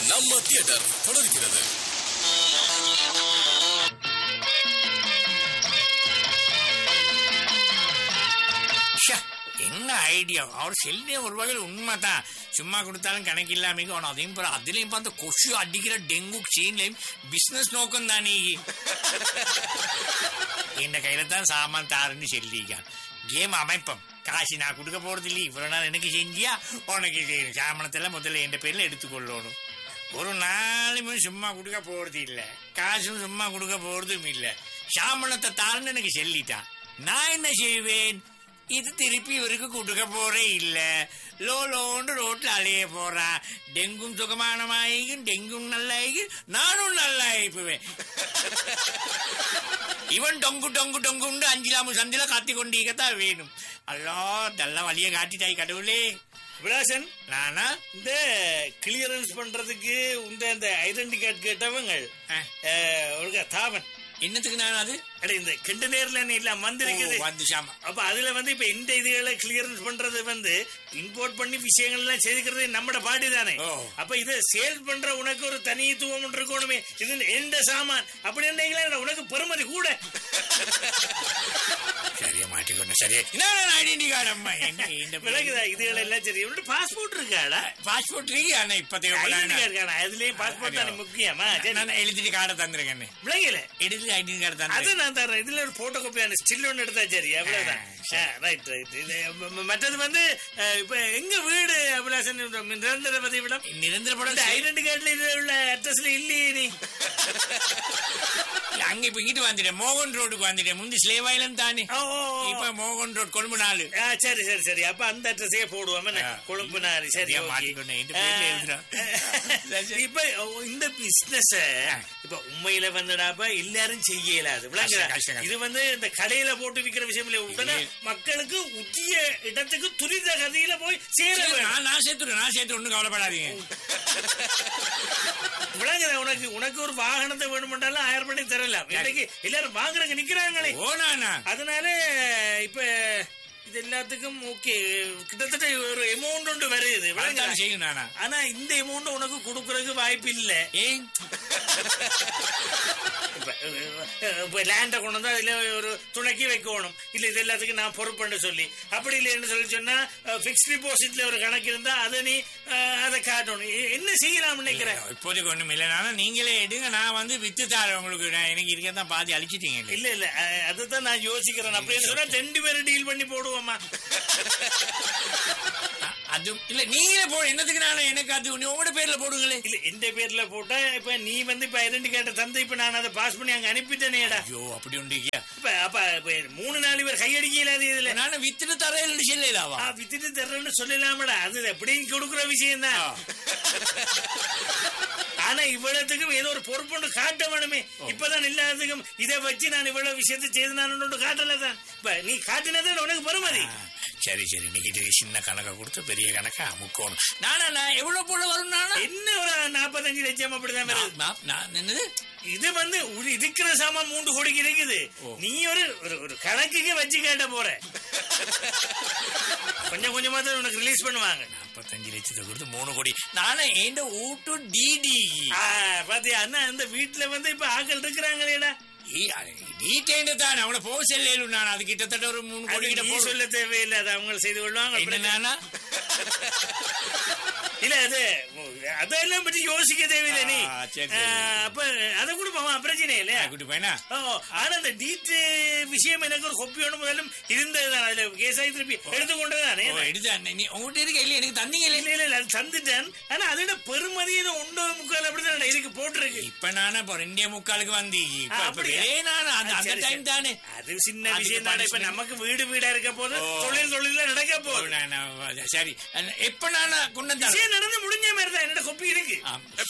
நம்ம தியேட்டர் தொடர்கிறது ஷே, என்ன ஐடியா அவர் செல்லே ஒரு வகையில் உண்மைதான் சும்மா கொடுத்தாலும் கணக்கு இல்லாம அவன் அதையும் பாரு அதுலயும் பார்த்து கொசு அடிக்கிற டெங்கு சீன்லயும் பிசினஸ் நோக்கம் தானே என் கையில தான் சாமான் தாருன்னு சொல்லிக்கான் கேம் அமைப்பம் காசு நான் கொடுக்க போறது இல்லை இவ்வளவு நாள் எனக்கு செஞ்சியா உனக்கு செய்யணும் சாமனத்தெல்லாம் முதல்ல என் பேர்ல எடுத்துக்கொள்ளணும் ஒரு நாளுமே சும்மா கொடுக்க போறது இல்ல காசும் சும்மா கொடுக்க போறதும் இல்ல சாமணத்தை தாருன்னு எனக்கு சொல்லிட்டான் நான் என்ன செய்வேன் இது திருப்பி இவருக்கு கொடுக்க போறே இல்ல லோ லோன்னு ரோட்ல அலைய போறான் டெங்கும் சுகமானமாயிக்கும் டெங்கும் நல்லாயிக்கும் நானும் நல்லா ஆயிப்புவேன் இவன் டொங்கு டொங்கு டொங்குண்டு அஞ்சிலாமு சந்தில காத்தி கொண்டீங்கத்தான் வேணும் அல்லா இதெல்லாம் வழிய காட்டிட்டாய் கடவுளே விலாசன் நானா இந்த கிளியரன்ஸ் பண்றதுக்கு இந்த இந்த ஐடென்டி கார்டு கேட்டவங்க அஹ், அஹ், ஒரு தாவன் என்னத்துக்கு நான் அது அட இந்த கெண்டு நேர்ல இல்ல வந்திருக்குது ஓ, வந்து சாமா அப்ப அதுல வந்து இப்ப இந்த இதுகளை கிளியரன்ஸ் பண்றது வந்து இம்போர்ட் பண்ணி விஷயங்கள் எல்லாம் செய்துக்கிறது நம்மட பாடி தானே ஓ. அப்ப இதை சேல் பண்ற உனக்கு ஒரு தனித்துவம் ஒன்று இருக்கணுமே இது எந்த சாமான் அப்படி இருந்தீங்களா உனக்கு பெருமதி கூட சரியா மாட்டிக்கொண்டு சரியா என்ன ஐடென்டி கார்டு அம்மா என்ன இந்த விளக்குதா இதுகள் எல்லாம் சரி உன்னோட பாஸ்போர்ட் இருக்காடா பாஸ்போர்ட் இருக்கு ஆனா இப்ப ஐடென்டி தேவைப்படாது கார்டு இருக்காடா அதுலயும் பாஸ்போர்ட் தானே முக்கியமா சரி நான் எழுதிட்டு கார்டை தந்திருக்கேன் விளங்கல எழுதி ஐடென்டி கார்டு அது தந்திருக்கேன் நான் தரேன் இதுல ஒரு போட்டோ காப்பியான ஸ்டில் ஒன்று எடுத்தா சரி அவ்வளவுதான் ஆ, சரி. ரைட் ரைட் இது ம- ம- மற்றது வந்து அஹ், இப்ப எங்க வீடு அபிலாசன் நிரந்தர பதிவிடம் நிரந்தர இந்த படம் ஐடென்டி கார்டுல இது உள்ள அட்ரஸ்ல இல்லையே நீ அங்க இப்ப இங்கிட்டு வந்துட்டேன் மோகன் ரோடுக்கு வந்துட்டேன் முந்தி ஸ்லேவ் ஐலண்ட் தானே ஓ, ஓ, ஓ. இப்ப மோகன் ரோட் கொழும்பு நாலு ஆ, சரி சரி சரி அப்ப அந்த அட்ரஸே போடுவோம் என்ன? ஆ. கொழும்பு நாரி சரி சரியா okay. மாட்டிக்கொண்டேன். இந்த பேர்ல எழுதுறா. ஆ, இப்ப இந்த பிசினஸ் ஆ. இப்ப உண்மையில வந்துடாப்ப எல்லாரும் செய்ய இயலாது விளங்குதா? கஷ்டம், கஷ்டம். இது வந்து இந்த கடையில போட்டு விக்கிற விஷயம் இல்ல உடனே இது- மக்களுக்கு உத்திய இடத்துக்கு துரித கதியில போய் சேர சரி, வேணும் நான் நான் சேர்த்துறேன் நான் சேர்த்து ஒண்ணும் கவலைப்படாதீங்க விளங்குதா உனக்கு உனக்கு ஒரு வாகனத்தை வேணுமென்றாலும் ஆயிரம் பண்ணி தரலாம் இன்னைக்கு எல்லாரும் வாங்குறங்க நிக்கிறாங்களே ஓ நானா அதனால இப்ப இது எல்லாத்துக்கும் ஓகே கிட்டத்தட்ட ஒரு அமௌண்ட் ஒன்று வருது விளங்குதா? வளர்ந்தாலும் செய்யும் நானா ஆனா இந்த அமௌண்ட் உனக்கு கொடுக்கறதுக்கு வாய்ப்பு இல்ல ஏன் இப்ப இப்ப லேண்ட கொண்டு வந்து அதுல ஒரு துணைக்கி வைக்கணும் இல்ல இது எல்லாத்துக்கும் நான் பொறுப்புன்னு சொல்லி அப்படி இல்லைன்னு சொல்லி சொன்னா பிக்ஸ் டிபாசிட்ல ஒரு கணக்கு இருந்தா அதை நீ அஹ், அதை காட்டணும் எ- என்ன செய்யலாம் நினைக்கிறேன் இப்போதைக்கு ஒண்ணும் இல்லைனால நீங்களே எடுங்க நான் வந்து வித்து தரேன் உங்களுக்கு நான் எனக்கு இருக்கதான் பாதி அழிச்சிட்டீங்க இல்ல இல்ல இல்ல அஹ், அதுதான் நான் யோசிக்கிறேன் அப்படின்னு சொன்னா ரெண்டு பேரும் டீல் பண்ணி போடுவோமா அது இல்ல நீங்களே போ என்னத்துக்கு நான் எனக்கு அது நீ உங்களோட பேர்ல போடுங்களே இல்ல இந்த பேர்ல போட்டா இப்ப நீ வந்து இப்ப ஐடென்டி கார்டை தந்து இப்ப நான் அதை பாஸ் பண்ணி அங்க அனுப்பிட்டேனேடா ஐயோ அப்படி உண்டியா இப்ப அப்ப இப்ப மூணு நாலு பேர் கையடிக்க இல்லாத இதுல நானும் வித்துட்டு தரேன் சொல்லலாவா ஆ, வித்துட்டு தர்றேன்னு சொல்லலாமடா அது எப்படி கொடுக்குற விஷயம் தான் ஆனா இவ்வளவுக்கும் ஏதோ ஒரு பொறுப்புண்டு காட்ட வேணுமே இப்பதான் இல்லாததுக்கும் இதை வச்சு நான் இவ்வளவு விஷயத்தை செய்து நான் ஒன்று காட்டல தான் இப்ப நீ காட்டினது உனக்கு பெருமதி சரி சரி இன்னைக்கு இது சின்ன கணக்கை கொடுத்து பெரிய கணக்கை அமுக்கணும் நானா நான் எவ்வளவு போல வரும் நானா என்ன ஒரு நாற்பத்தஞ்சு லட்சம் அப்படிதான் வருது நான் நான் என்னது இது வந்து ஒரு இருக்கிற சாமான் மூன்று கோடிக்கு இருக்குது நீ ஒரு ஒரு- ஒரு கணக்குக்கு வச்சு கேட்ட போற கொஞ்சம் கொஞ்சமா தான் உனக்கு ரிலீஸ் பண்ணுவாங்க நாற்பத்தஞ்சு லட்சத்தை கொடுத்து மூணு கோடி நானே எந்த ஊட்டு டிடி ஆ, பாத்தியா அண்ணா இந்த வீட்டுல வந்து இப்ப ஆக்கள் இருக்கிறாங்களேடா டீட்டெயில்டு தான் அவனை போக செல்லும் நான் அது கிட்டத்தட்ட ஒரு மூணு கோடி அது கிட்ட நீ போடும். சொல்ல தேவையில்லை அது அவங்க செய்து கொள்வாங்க என்ன நானா இல்ல அது அதெல்லாம் பற்றி யோசிக்க தேவையில்லை நீ ஆ, சரி, ஆ, சரி. அப்ப அதை கூட போவான் பிரச்சனை இல்லையா கூட்டி போயினா ஓ, ஆனா அந்த டீட் விஷயம் எனக்கு ஒரு கொப்பியோட முதலும் இருந்ததுதான் அதுல கேஸாகி திருப்பி எடுத்துக்கொண்டதானே ஓ, எடுத்தேன் நீ உங்ககிட்ட இருக்க இல்ல எனக்கு தந்தீங்க இல்ல இல்ல இல்ல அது தந்துட்டேன் ஆனா அதோட பெருமதி இது ஒன்றோ முக்கால் அப்படிதான் இதுக்கு போட்டிருக்கு இப்ப நானா இப்போ ரெண்டே முக்காலுக்கு வந்தீங்க இப்ப ஆ, இப்ப அப்படியா? வெளியே நானா அந்த ஆ, அந்த சரி, டைம் சரி. தானே அது சின்ன அதுக்கு விஷயம் தானே இப்ப punishment. நமக்கு வீடு வீடா இருக்க போது ஓ. தொழில் தொழில நடக்க ஓ, போகுது நான், நான், சரி எப்ப நானா கொண்டு வந்தேன் விஷயம் நடந்து முடிஞ்ச மாதிரி தான் என்னோட கொப்பி இருக்கு ஆம்.